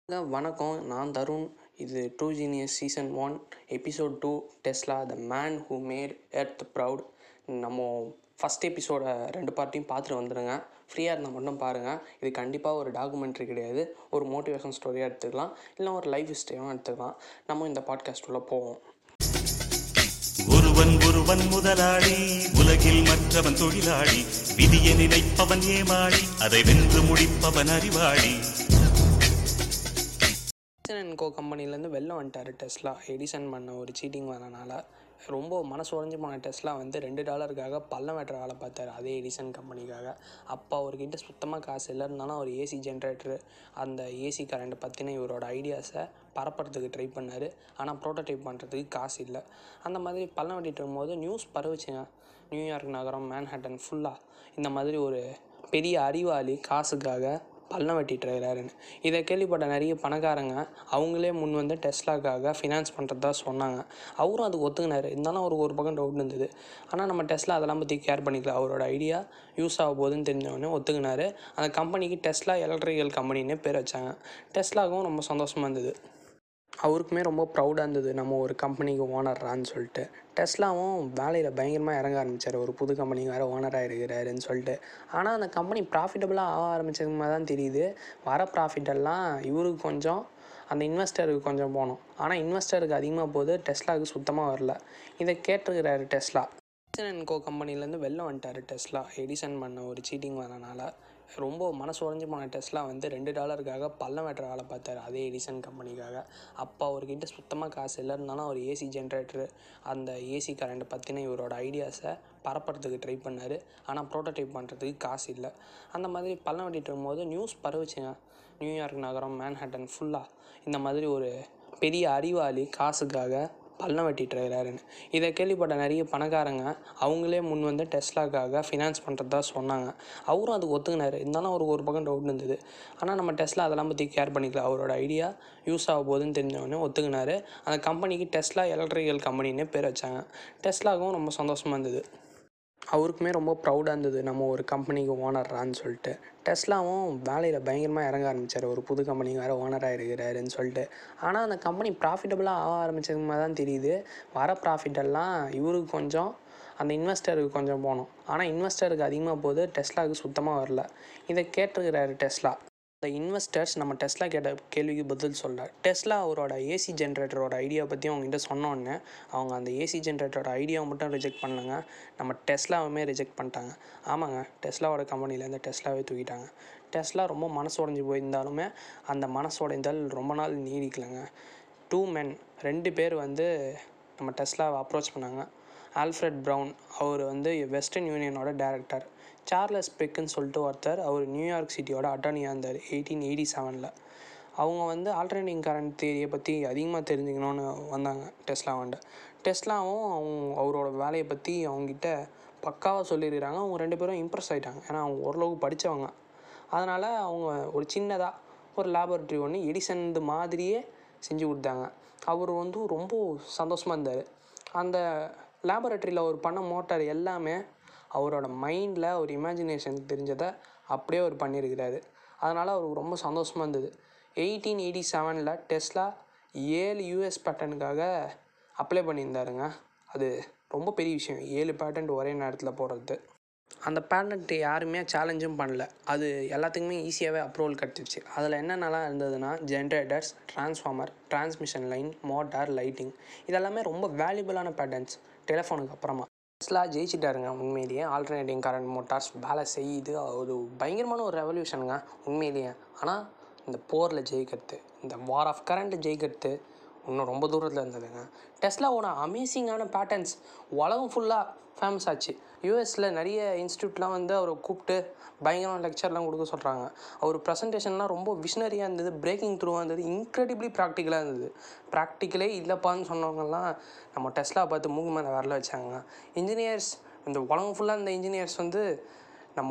வணக்கம் நான் தருண் இது two genius season one episode two Tesla the man who made earth proud நம்ம first எபிசோட ரெண்டு பார்ட்டையும் பார்த்துட்டு வந்துடுங்க ஃப்ரீயாக இருந்தால் மட்டும் பாருங்கள் இது கண்டிப்பாக ஒரு டாக்குமெண்ட்ரி கிடையாது ஒரு மோட்டிவேஷன் ஸ்டோரியாக எடுத்துக்கலாம் இல்லை ஒரு லைஃப் ஹிஸ்ட்ரியும் எடுத்துக்கலாம் நம்ம இந்த பாட்காஸ்ட் உள்ள போவோம் ஒருவன் ஒருவன் முதலாளி உலகில் மற்றவன் தொழிலாளி விதியை நினைப்பவன் ஏமாளி அதை வென்று முடிப்பவன் அறிவாளி எடிசன் அண்ட் கோ கம்பெனிலேருந்து வெளில வந்துட்டார் டெஸ்லா எடிசன் பண்ண ஒரு சீட்டிங் வரனால ரொம்ப மனசு உடஞ்சி போன டெஸ்லா வந்து ரெண்டு டாலருக்காக பள்ளம் வெட்டுற வேலை பார்த்தாரு அதே எடிசன் கம்பெனிக்காக அப்போ அவர்கிட்ட சுத்தமாக காசு இல்லை இருந்தாலும் அவர் ஏசி ஜென்ரேட்டரு அந்த ஏசி கரண்ட் பற்றின இவரோட ஐடியாஸை பரப்புறதுக்கு ட்ரை பண்ணார் ஆனால் ப்ரோட்டோடைப் பண்ணுறதுக்கு காசு இல்லை அந்த மாதிரி பள்ளம் வெட்டிட்டு இருக்கும்போது நியூஸ் பரவுச்சுங்க நியூயார்க் நகரம் மேன்ஹட்டன் ஃபுல்லாக இந்த மாதிரி ஒரு பெரிய அறிவாளி காசுக்காக பள்ளம் வெட்டிட்டு இருக்கிறாருன்னு இதை கேள்விப்பட்ட நிறைய பணக்காரங்க அவங்களே முன் வந்து டெஸ்லாக்காக ஃபினான்ஸ் பண்ணுறதா சொன்னாங்க அவரும் அதுக்கு ஒத்துக்கினாரு இருந்தாலும் அவருக்கு ஒரு பக்கம் டவுட் இருந்தது ஆனால் நம்ம டெஸ்லா அதெல்லாம் பற்றி கேர் பண்ணிக்கல அவரோட ஐடியா யூஸ் ஆக போகுதுன்னு தெரிஞ்சவொடனே ஒத்துக்கினாரு அந்த கம்பெனிக்கு டெஸ்லா எலக்ட்ரிக்கல் கம்பெனின்னு பேர் வச்சாங்க டெஸ்லாவுக்கும் ரொம்ப சந்தோஷமாக இருந்தது அவருக்குமே ரொம்ப ப்ரௌடாக இருந்தது நம்ம ஒரு கம்பெனிக்கு ஓனர்றான்னு சொல்லிட்டு டெஸ்லாவும் வேலையில் பயங்கரமாக இறங்க ஆரம்பித்தார் ஒரு புது கம்பெனிக்கு வேறு ஓனராக இருக்கிறாருன்னு சொல்லிட்டு ஆனால் அந்த கம்பெனி ப்ராஃபிட்டபுளாக ஆக ஆரம்பிச்சது மாதிரி தான் தெரியுது வர ப்ராஃபிட்டெல்லாம் இவருக்கு கொஞ்சம் அந்த இன்வெஸ்டருக்கு கொஞ்சம் போகணும் ஆனால் இன்வெஸ்டருக்கு அதிகமாக போகுது டெஸ்லாவுக்கு சுத்தமாக வரல இதை கேட்டிருக்கிறாரு டெஸ்லா எடிசன் அண்ட் கோ கம்பெனிலேருந்து வெளில வந்துட்டார் டெஸ்லா எடிசன் பண்ண ஒரு சீட்டிங் வரனால ரொம்ப மனசு உடஞ்சி போன டெஸ்லா வந்து ரெண்டு டாலருக்காக பள்ளம் வெட்டுற வேலை பார்த்தாரு அதே எடிசன் கம்பெனிக்காக அப்போ அவர்கிட்ட சுத்தமாக காசு இல்லை இருந்தாலும் அவர் ஏசி ஜென்ரேட்டரு அந்த ஏசி கரண்ட் பற்றின இவரோட ஐடியாஸை பரப்புறதுக்கு ட்ரை பண்ணார் ஆனால் ப்ரோட்டோடைப் பண்ணுறதுக்கு காசு இல்லை அந்த மாதிரி பள்ளம் வெட்டிட்டு இருக்கும்போது நியூஸ் பரவுச்சுங்க நியூயார்க் நகரம் மேன்ஹட்டன் ஃபுல்லாக இந்த மாதிரி ஒரு பெரிய அறிவாளி காசுக்காக பள்ளம் வெட்டிட்டு இருக்கிறாருன்னு இதை கேள்விப்பட்ட நிறைய பணக்காரங்க அவங்களே முன் வந்து டெஸ்லாக்காக ஃபினான்ஸ் பண்ணுறதா சொன்னாங்க அவரும் அதுக்கு ஒத்துக்கினாரு இருந்தாலும் அவருக்கு ஒரு பக்கம் டவுட் இருந்தது ஆனால் நம்ம டெஸ்லா அதெல்லாம் பற்றி கேர் பண்ணிக்கல அவரோட ஐடியா யூஸ் ஆக போகுதுன்னு தெரிஞ்சவொடனே ஒத்துக்கினாரு அந்த கம்பெனிக்கு டெஸ்லா எலக்ட்ரிக்கல் கம்பெனின்னு பேர் வச்சாங்க டெஸ்லாவுக்கும் ரொம்ப சந்தோஷமாக இருந்தது அவருக்குமே ரொம்ப ப்ரௌடாக இருந்தது நம்ம ஒரு கம்பெனிக்கு ஓனர்றான்னு சொல்லிட்டு டெஸ்லாவும் வேலையில் பயங்கரமாக இறங்க ஆரம்பித்தார் ஒரு புது கம்பெனிக்கு வேறு ஓனராக இருக்கிறாருன்னு சொல்லிட்டு ஆனால் அந்த கம்பெனி ப்ராஃபிட்டபுளாக ஆக ஆரம்பிச்சது மாதிரி தான் தெரியுது வர ப்ராஃபிட்டெல்லாம் இவருக்கு கொஞ்சம் அந்த இன்வெஸ்டருக்கு கொஞ்சம் போகணும் ஆனால் இன்வெஸ்டருக்கு அதிகமாக போகுது டெஸ்லாவுக்கு சுத்தமாக வரல இதை கேட்டிருக்கிறாரு டெஸ்லா இந்த இன்வெஸ்டர்ஸ் நம்ம டெஸ்லா கேட்ட கேள்விக்கு பதில் சொல்ல டெஸ்லா அவரோட ஏசி ஜென்ரேட்டரோட ஐடியா பற்றி அவங்ககிட்ட சொன்னோன்னே அவங்க அந்த ஏசி ஜென்ரேட்டரோட ஐடியாவை மட்டும் ரிஜெக்ட் பண்ணலங்க நம்ம டெஸ்லாவுமே ரிஜெக்ட் பண்ணிட்டாங்க ஆமாங்க டெஸ்லாவோட கம்பெனிலேருந்து டெஸ்லாவே தூக்கிட்டாங்க டெஸ்லா ரொம்ப மனசு உடஞ்சி போயிருந்தாலுமே அந்த மனசு உடைந்தல் ரொம்ப நாள் நீடிக்கலைங்க டூ மென் ரெண்டு பேர் வந்து நம்ம டெஸ்லாவை அப்ரோச் பண்ணாங்க ஆல்ஃப்ரெட் ப்ரவுன் அவர் வந்து வெஸ்டர்ன் யூனியனோட டைரக்டர் சார்லஸ் பெக்குன்னு சொல்லிட்டு ஒருத்தர் அவர் நியூயார்க் சிட்டியோட அட்டார்னியாக இருந்தார் எயிட்டீன் எயிட்டி செவனில் அவங்க வந்து ஆல்டர்னேட்டிங் கரண்ட் தியரியை பற்றி அதிகமாக தெரிஞ்சுக்கணுன்னு வந்தாங்க டெஸ்லாவாண்ட டெஸ்லாவும் அவங்க அவரோட வேலையை பற்றி அவங்ககிட்ட பக்காவாக சொல்லியிருக்கிறாங்க அவங்க ரெண்டு பேரும் இம்ப்ரெஸ் ஆகிட்டாங்க ஏன்னா அவங்க ஓரளவுக்கு படித்தவங்க அதனால் அவங்க ஒரு சின்னதாக ஒரு லேபரட்டரி ஒன்று எடிசன் மாதிரியே செஞ்சு கொடுத்தாங்க அவர் வந்து ரொம்ப சந்தோஷமாக இருந்தார் அந்த லேபரட்டரியில் அவர் பண்ண மோட்டார் எல்லாமே அவரோட மைண்டில் ஒரு இமேஜினேஷன் தெரிஞ்சதை அப்படியே அவர் பண்ணியிருக்கிறாரு அதனால் அவருக்கு ரொம்ப சந்தோஷமாக இருந்தது எயிட்டீன் எயிட்டி செவனில் டெஸ்லா ஏழு யூஎஸ் பேட்டனுக்காக அப்ளை பண்ணியிருந்தாருங்க அது ரொம்ப பெரிய விஷயம் ஏழு பேட்டன்ட் ஒரே நேரத்தில் போடுறது அந்த பேட்டன்ட்டு யாருமே சேலஞ்சும் பண்ணல அது எல்லாத்துக்குமே ஈஸியாகவே அப்ரூவல் கிடச்சிருச்சு அதில் என்னென்னலாம் இருந்ததுன்னா generators transformer transmission line motor lighting இதெல்லாமே ரொம்ப வேல்யூபிளான பேட்டர்ன்ஸ் டெலிஃபோனுக்கு அப்புறமா டெஸ்லா ஜெயிச்சிட்டாருங்க உண்மையிலேயே ஆல்டர்னேட்டிங் கரண்ட் மோட்டார்ஸ் வேலை செய்யுது அது பயங்கரமான ஒரு ரெவல்யூஷனுங்க உண்மையிலேயே ஆனால் இந்த போரில் ஜெயிக்கிறது இந்த வார் ஆஃப் கரண்ட் ஜெயிக்கிறது இன்னும் ரொம்ப தூரத்தில் இருந்ததுங்க டெஸ்லாவோட அமேசிங்கான பேட்டர்ன்ஸ் உலகம் ஃபுல்லாக ஃபேமஸ் ஆச்சு யூஎஸில் நிறைய இன்ஸ்டியூட்லாம் வந்து அவரை கூப்பிட்டு பயங்கரமான லெக்சர்லாம் கொடுக்க சொல்கிறாங்க அவர் ப்ரெசன்டேஷன்லாம் ரொம்ப விஷனரியாக இருந்தது பிரேக்கிங் த்ரூவாக இருந்தது இன்க்ரெடிப்ளி ப்ராக்டிக்கலாக இருந்தது ப்ராக்டிக்கலே இல்லைப்பான்னு சொன்னவங்கலாம் நம்ம டெஸ்லா பார்த்து மூக்கு மேலே வரல வச்சாங்க இன்ஜினியர்ஸ் இந்த உலகம் ஃபுல்லாக இந்த இன்ஜினியர்ஸ் வந்து நம்ம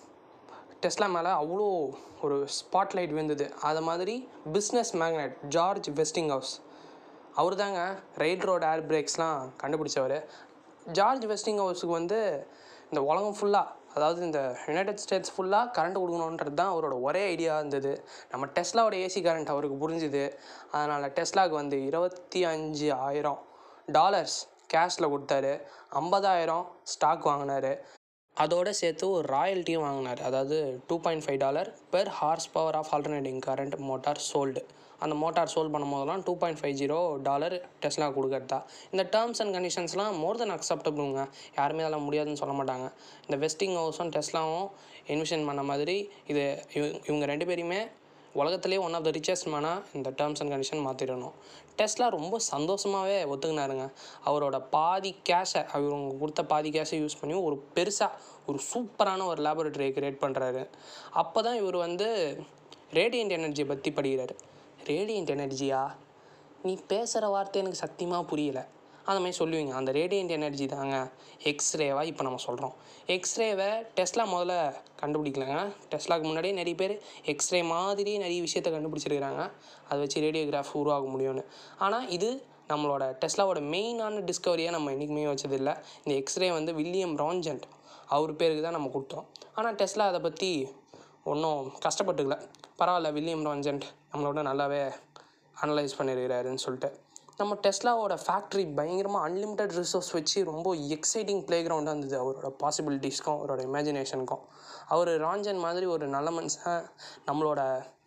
டெஸ்லா மேலே அவ்வளோ ஒரு ஸ்பாட்லைட் விழுந்தது அது மாதிரி business magnate George Westinghouse அவர் தாங்க ரயில் ரோடு ஏர் பிரேக்ஸ்லாம் கண்டுபிடிச்சவர் ஜார்ஜ் வெஸ்டிங் ஹவுஸுக்கு வந்து இந்த உலகம் ஃபுல்லாக அதாவது இந்த யுனைடெட் ஸ்டேட்ஸ் ஃபுல்லாக கரண்ட் கொடுக்கணுன்றது தான் அவரோட ஒரே ஐடியா இருந்தது நம்ம டெஸ்லாவோட ஏசி கரண்ட் அவருக்கு புரிஞ்சுது அதனால் டெஸ்லாவுக்கு வந்து இருபத்தி அஞ்சு ஆயிரம் டாலர்ஸ் கேஷில் கொடுத்தாரு ஐம்பதாயிரம் ஸ்டாக் வாங்கினாரு அதோடு சேர்த்து ஒரு ராயல்ட்டியும் வாங்கினார் அதாவது two point five dollar per horsepower of alternating current motor sold அந்த மோட்டார் சோல்ட் பண்ணும் போதெல்லாம் two point five zero dollar Tesla கொடுக்கறதா இந்த டேர்ம்ஸ் அண்ட் கண்டிஷன்ஸ்லாம் மோர் தென் அக்செப்டபுளுங்க யாருமே அதெல்லாம் முடியாதுன்னு சொல்ல மாட்டாங்க இந்த வெஸ்டிங் ஹவுஸும் டெஸ்லாவும் இன்வெஷன் பண்ண மாதிரி இது இவ- இவங்க ரெண்டு பேரையுமே உலகத்திலே ஒன் ஆஃப் த ரிச்சஸ்ட் மேனாக இந்த டேர்ம்ஸ் அண்ட் கண்டிஷன் மாற்றிடணும் டெஸ்லா ரொம்ப சந்தோஷமாகவே ஒத்துக்கினாருங்க அவரோட பாதி கேஷை அவங்க கொடுத்த பாதி கேஷை யூஸ் பண்ணி ஒரு பெருசாக ஒரு சூப்பரான ஒரு லேபரட்டரியை கிரியேட் பண்ணுறாரு அப்போ தான் இவர் வந்து ரேடியன்ட் எனர்ஜியை பற்றி படிக்கிறாரு ரேடியன்ட் எனர்ஜியா நீ பேசுகிற வார்த்தை எனக்கு சத்தியமாக புரியல அந்த மாதிரி சொல்லுவீங்க அந்த ரேடியன்ட் எனர்ஜி தாங்க எக்ஸ்ரேவா இப்போ நம்ம சொல்கிறோம் எக்ஸ்ரேவை டெஸ்லா முதல்ல கண்டுபிடிக்கலங்க டெஸ்லாக்கு முன்னாடியே நிறைய பேர் எக்ஸ்ரே மாதிரியே நிறைய விஷயத்தை கண்டுபிடிச்சிருக்கிறாங்க அதை வச்சு ரேடியோகிராஃப் உருவாக முடியும்னு ஆனால் இது நம்மளோட டெஸ்லாவோட மெயினான டிஸ்கவரியாக நம்ம என்றைக்குமே வச்சதில்லை இந்த எக்ஸ்ரே வந்து வில்லியம் ரான்ஜென்ட் அவர் பேருக்கு தான் நம்ம கொடுத்தோம் ஆனால் டெஸ்லா அதை பற்றி ஒன்றும் கஷ்டப்பட்டுக்கல பரவாயில்ல வில்லியம் ரான்ஜென்ட் நம்மளோட நல்லாவே அனலைஸ் பண்ணியிருக்கிறாருன்னு சொல்லிட்டு நம்ம டெஸ்லாவோட ஃபேக்ட்ரி பயங்கரமாக அன்லிமிட்டெட் ரிசோர்ஸ் வச்சு ரொம்ப எக்ஸைட்டிங் ப்ளே கிரவுண்டாக இருந்தது அவரோட பாசிபிலிட்டிஸ்க்கும் அவரோட இமேஜினேஷனுக்கும் அவர் ராஞ்சன் மாதிரி ஒரு நல்ல மனுஷன் நம்மளோட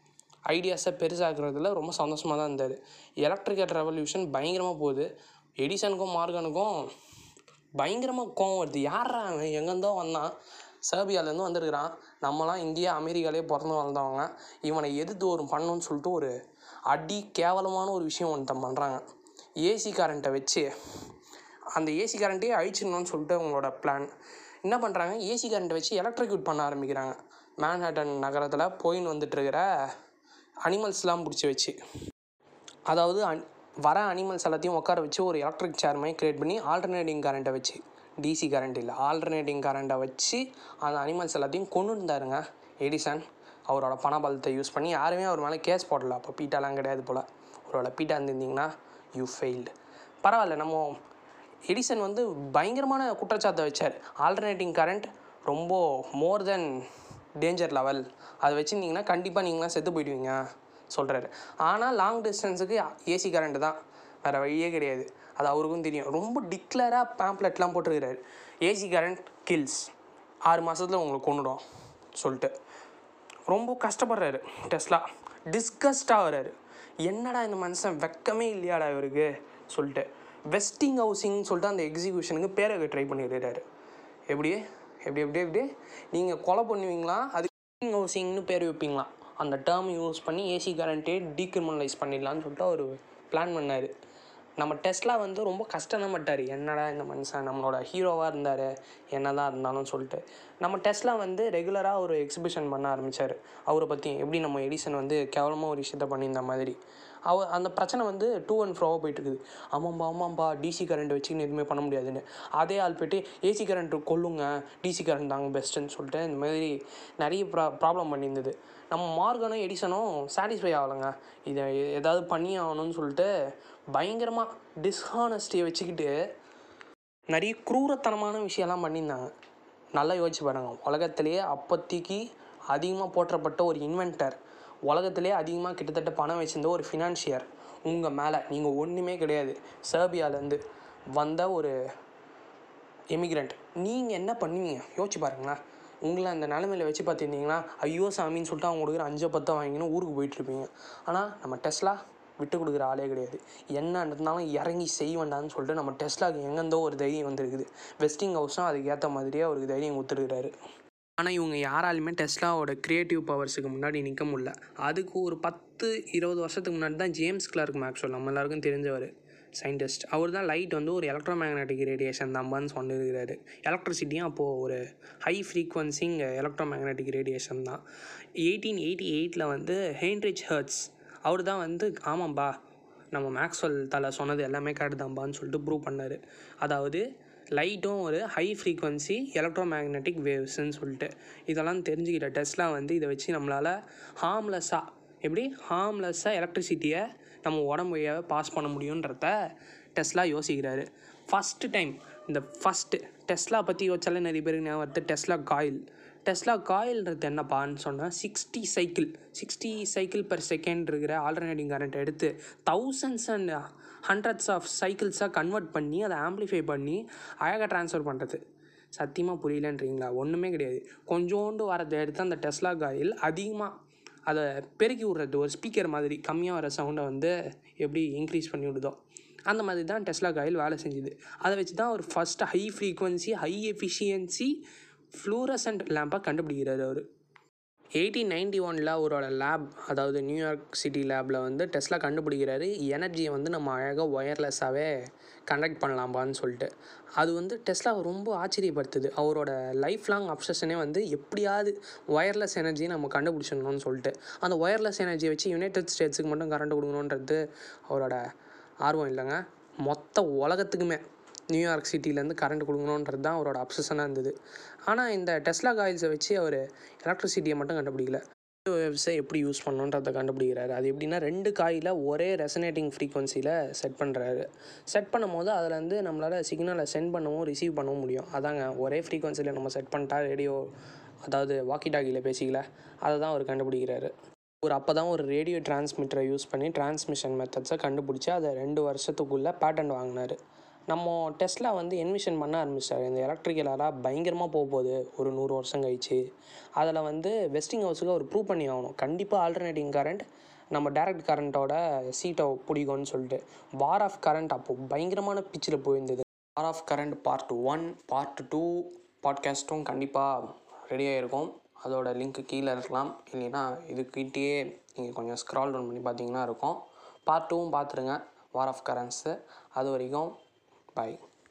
ஐடியாஸை பெருசாக்குறதுல ரொம்ப சந்தோஷமாக தான் இருந்தார் எலக்ட்ரிக்கல் ரெவல்யூஷன் பயங்கரமாக போகுது எடிசனுக்கும் மார்கனுக்கும் பயங்கரமாக கோவம் வருது யாரா அவன் எங்கேருந்தோ வந்தான் சர்பியாலேருந்து வந்திருக்கிறான் நம்மலாம் இந்தியா அமெரிக்காலே பிறந்து வளர்ந்தவங்க இவனை எதிர்த்து ஒரு பண்ணணும்னு சொல்லிட்டு ஒரு அடி கேவலமான ஒரு விஷயம் ஒருத்தன் பண்ணுறாங்க ஏசி கரண்ட்டை வச்சு அந்த ஏசி கரண்ட்டே அழிச்சிடணும்னு சொல்லிட்டு அவங்களோட பிளான் என்ன பண்ணுறாங்க ஏசி கரண்ட்டை வச்சு எலக்ட்ரிக்யூட் பண்ண ஆரம்பிக்கிறாங்க மேன்ஹட்டன் நகரத்தில் போயின்னு வந்துட்டு இருக்கிற அனிமல்ஸ்லாம் பிடிச்சி வச்சு அதாவது அன் வர அனிமல்ஸ் எல்லாத்தையும் உட்கார வச்சு ஒரு எலக்ட்ரிக் சேர் மாதிரி க்ரியேட் பண்ணி ஆல்டர்னேட்டிங் கரண்ட்டை வச்சு டிசி கரண்ட் இல்லை ஆல்டர்னேட்டிங் கரண்ட்டை வச்சு அந்த அனிமல்ஸ் எல்லாத்தையும் கொண்டு இருந்தாருங்க எடிசன் அவரோட பணபலத்தை யூஸ் பண்ணி யாருமே அவர் மேலே கேஸ் போடல அப்போ பீட்டாலாம் கிடையாது போல் ஒருவேளை பீட்டா இருந்திருந்தீங்கன்னா யூ ஃபெயில்டு பரவாயில்ல நம்ம எடிசன் வந்து பயங்கரமான குற்றச்சாட்டை வச்சார் ஆல்டர்னேட்டிங் கரண்ட் ரொம்ப மோர் தென் டேஞ்சர் லெவல் அதை வச்சுருந்தீங்கன்னா கண்டிப்பாக நீங்களாம் செத்து போயிடுவீங்க சொல்கிறாரு ஆனால் லாங் டிஸ்டன்ஸுக்கு ஏசி கரண்ட் தான் வேறு வழியே கிடையாது அது அவருக்கும் தெரியும் ரொம்ப டிக்ளராக பேம்ப்ளெட்லாம் போட்டிருக்கிறாரு ஏசி கரண்ட் கில்ஸ் ஆறு மாதத்தில் உங்களுக்கு கொண்டுடும் சொல்லிட்டு ரொம்ப கஷ்டப்படுறாரு டெஸ்லா டிஸ்கஸ்டாக வர்றாரு என்னடா இந்த மனுஷன் வெக்கமே இல்லையாடா இவருக்கு சொல்லிட்டு வெஸ்டிங் ஹவுசிங் சொல்லிட்டு அந்த எக்ஸிக்யூஷனுக்கு பேரை ட்ரை பண்ணிடுறாரு எப்படி எப்படி எப்படி எப்படி நீங்கள் கொலை பண்ணுவீங்களா அது வெஸ்டிங் ஹவுசிங்னு பேர் வைப்பீங்களாம் அந்த டேர்ம் யூஸ் பண்ணி ஏசி கரண்ட்டே டீக்ரிமினலைஸ் பண்ணிடலான்னு சொல்லிட்டு அவர் பிளான் பண்ணார் நம்ம டெஸ்லா வந்து ரொம்ப கஷ்டப்பட்டார் என்னடா இந்த மனுஷன் நம்மளோட ஹீரோவாக இருந்தார் என்னதான் இருந்தாலும் சொல்லிட்டு நம்ம டெஸ்லா வந்து ரெகுலராக ஒரு எக்ஸிபிஷன் பண்ண ஆரம்பித்தார் அவரை பற்றி எப்படி நம்ம எடிசன் வந்து கேவலமாக ஒரு விஷயத்த பண்ணியிருந்த மாதிரி அவ அந்த பிரச்சனை வந்து டூ அண்ட் ஃப்ரோவாக போயிட்டுருக்குது ஆமாம்பா ஆமாம்பா டிசி கரண்ட் வச்சுக்கின்னு எதுவுமே பண்ண முடியாதுன்னு அதே ஆள் போய்ட்டு ஏசி கரண்ட் கொல்லுங்க டிசி கரண்ட் தாங்க பெஸ்ட்டுன்னு சொல்லிட்டு இந்த மாதிரி நிறைய ப்ரா ப்ராப்ளம் பண்ணியிருந்தது நம்ம மார்கனும் எடிசனும் சாட்டிஸ்ஃபை ஆகலைங்க இதை எ- ஏதாவது பண்ணி ஆகணும்னு சொல்லிட்டு பயங்கரமாக டிஸ்ஹானஸ்டியை வச்சுக்கிட்டு நிறைய குரூரத்தனமான விஷயம்லாம் பண்ணியிருந்தாங்க நல்லா யோசிச்சு பாருங்க உலகத்திலேயே அப்போதைக்கு அதிகமாக போற்றப்பட்ட ஒரு இன்வென்டர் உலகத்திலே அதிகமாக கிட்டத்தட்ட பணம் வச்சிருந்த ஒரு ஃபினான்ஷியர் உங்கள் மேலே நீங்கள் ஒன்றுமே கிடையாது சர்பியாலேருந்து வந்த ஒரு எமிக்ரண்ட் நீங்கள் என்ன பண்ணுவீங்க யோசிச்சு பாருங்களேன் உங்களை அந்த நிலமையில வச்சு பார்த்துருந்தீங்கன்னா ஐயோ சாமின்னு சொல்லிட்டு அவங்க கொடுக்குற அஞ்சோ பத்தோ வாங்கின்னு ஊருக்கு போயிட்டுருப்பீங்க ஆனால் நம்ம டெஸ்லா விட்டு கொடுக்குற ஆளே கிடையாது என்ன இருந்தாலும் இறங்கி செய்வேண்டான்னு சொல்லிட்டு நம்ம டெஸ்லாக்கு எங்கேருந்தோ ஒரு தைரியம் வந்திருக்குது வெஸ்டிங் ஹவுஸும் அதுக்கு ஏற்ற மாதிரியே அவருக்கு தைரியம் கொடுத்துருக்கிறாரு ஆனால் இவங்க யாராலுமே டெஸ்லாவோட க்ரியேட்டிவ் பவர்ஸுக்கு முன்னாடி நிற்க முடியல அதுக்கு ஒரு பத்து இருபது வருஷத்துக்கு முன்னாடி தான் ஜேம்ஸ் கிளார்க் மேக்ஸ்வெல் நம்ம எல்லாருக்கும் தெரிஞ்சவர் சயின்டிஸ்ட் அவர் தான் லைட் வந்து ஒரு எலக்ட்ரோ மேக்னெட்டிக் ரேடியேஷன் தான்பான்னு சொல்லியிருக்கிறாரு எலக்ட்ரிசிட்டியும் அப்போது ஒரு high frequency electromagnetic radiation தான் எயிட்டீன் எயிட்டி எயிட்டில் வந்து ஹென்ரிச் ஹர்ட்ஸ் அவர் தான் வந்து ஆமாம்பா நம்ம மேக்ஸ்வெல் தலை சொன்னது எல்லாமே கரெக்ட் தான்பான்னு சொல்லிட்டு ப்ரூவ் பண்ணார் அதாவது லைட்டும் ஒரு ஹை ஃப்ரீக்வன்சி எலக்ட்ரோ மேக்னெட்டிக் வேவ்ஸ்ன்னு சொல்லிட்டு இதெல்லாம் தெரிஞ்சுக்கிட்ட டெஸ்ட்லாம் வந்து இதை வச்சு நம்மளால் ஹார்ம்லெஸ்ஸாக எப்படி ஹார்ம்லெஸ்ஸாக எலக்ட்ரிசிட்டியை நம்ம உடம்பு வழியாவே பாஸ் பண்ண முடியுன்றத டெஸ்லா யோசிக்கிறாரு ஃபஸ்ட்டு டைம் இந்த ஃபஸ்ட்டு டெஸ்லா பற்றி யோசிச்சாலே நிறைய பேருக்கு ஞாபகம் வருது டெஸ்லா காயில் டெஸ்லா காயில்ன்றது என்னப்பான்னு சொன்னால் sixty cycle sixty cycle per second இருக்கிற ஆல்டர்னேட்டிங் கரண்ட் எடுத்து தௌசண்ட்ஸ் அண்ட் ஹண்ட்ரட்ஸ் ஆஃப் சைக்கிள்ஸாக கன்வெர்ட் பண்ணி அதை ஆம்ப்ளிஃபை பண்ணி அழகாக ட்ரான்ஸ்ஃபர் பண்ணுறது சத்தியமாக புரியலன்றீங்களா ஒன்றுமே கிடையாது கொஞ்சோண்டு வரதை எடுத்து அந்த டெஸ்லா காயில் அதிகமாக அதை பெருக்கி விட்றது ஒரு ஸ்பீக்கர் மாதிரி கம்மியாக வர சவுண்டை வந்து எப்படி இன்க்ரீஸ் பண்ணி விடுதோ அந்த மாதிரி தான் டெஸ்லா காயில் வேலை செஞ்சுது அதை வச்சு தான் ஒரு first high frequency high efficiency fluorescent லேம்பை கண்டுபிடிக்கிறாரு அவர் எயிட்டீன் நைன்டி ஒனில் அவரோட லேப் அதாவது நியூயார்க் சிட்டி லேபில் வந்து டெஸ்லா கண்டுபிடிக்கிறாரு எனர்ஜியை வந்து நம்ம அழகாக ஒயர்லெஸ்ஸாகவே கண்டக்ட் பண்ணலாம்பான்னு சொல்லிட்டு அது வந்து டெஸ்லாவை ரொம்ப ஆச்சரியப்படுத்துது அவரோட லைஃப் லாங் அப்சஷனே வந்து எப்படியாவது ஒயர்லெஸ் எனர்ஜியை நம்ம கண்டுபிடிச்சிடணும்னு சொல்லிட்டு அந்த ஒயர்லெஸ் எனர்ஜியை வச்சு யுனைடெட் ஸ்டேட்ஸுக்கு மட்டும் கரண்ட் கொடுக்கணுன்றது அவரோட ஆர்வம் இல்லைங்க மொத்த உலகத்துக்குமே நியூயார்க் சிட்டிலேருந்து கரண்ட் கொடுக்கணுன்றது தான் அவரோட அப்சஷனாக இருந்தது ஆனால் இந்த டெஸ்லா காயில்ஸை வச்சு அவர் எலக்ட்ரிசிட்டியை மட்டும் கண்டுபிடிக்கல வேவ்ஸை எப்படி யூஸ் பண்ணணுன்றதை கண்டுபிடிக்கிறாரு அது எப்படின்னா ரெண்டு காயில் ஒரே ரெசனேட்டிங் ஃப்ரீக்வன்சியில் செட் பண்ணுறாரு செட் பண்ணும் போது அதுலேருந்து நம்மளால் சிக்னலை சென்ட் பண்ணவும் ரிசீவ் பண்ணவும் முடியும் அதாங்க ஒரே ஃப்ரீக்வன்சியில் நம்ம செட் பண்ணிட்டா ரேடியோ அதாவது வாக்கி டாக்கியில் பேசிக்கல அதை தான் அவர் கண்டுபிடிக்கிறாரு ஒரு அப்போ தான் ஒரு ரேடியோ டிரான்ஸ்மிட்டரை யூஸ் பண்ணி டிரான்ஸ்மிஷன் மெத்தட்ஸை கண்டுபிடிச்சி அதை ரெண்டு வருஷத்துக்குள்ளே பேட்டன் வாங்கினார் நம்ம டெஸ்லா வந்து என்விஷன் பண்ண ஆரம்பிச்சார் இந்த எலக்ட்ரிக்கலாக பயங்கரமாக போக போகுது ஒரு நூறு வருஷம் கழிச்சு அதில் வந்து வெஸ்டிங் ஹவுஸுக்கு அவர் ப்ரூவ் பண்ணி ஆகணும் கண்டிப்பாக ஆல்டர்னேட்டிங் கரண்ட் நம்ம டைரக்ட் கரண்ட்டோட சீட்டை பிடிக்கும்னு சொல்லிட்டு வார் ஆஃப் கரண்ட் அப்போது பயங்கரமான பிச்சில் போயிருந்தது war of current part one part two பாட்காஸ்ட்டும் கண்டிப்பாக ரெடியாக இருக்கும் அதோட லிங்க் கீழே இருக்கலாம் இல்லைன்னா இதுக்கிட்டேயே நீங்கள் கொஞ்சம் ஸ்க்ரால் டவுன் பண்ணி பார்த்தீங்கன்னா இருக்கும் பார்ட் டூவும் பார்த்துருங்க வார் ஆஃப் கரண்ட்ஸு அது வரைக்கும் பாய்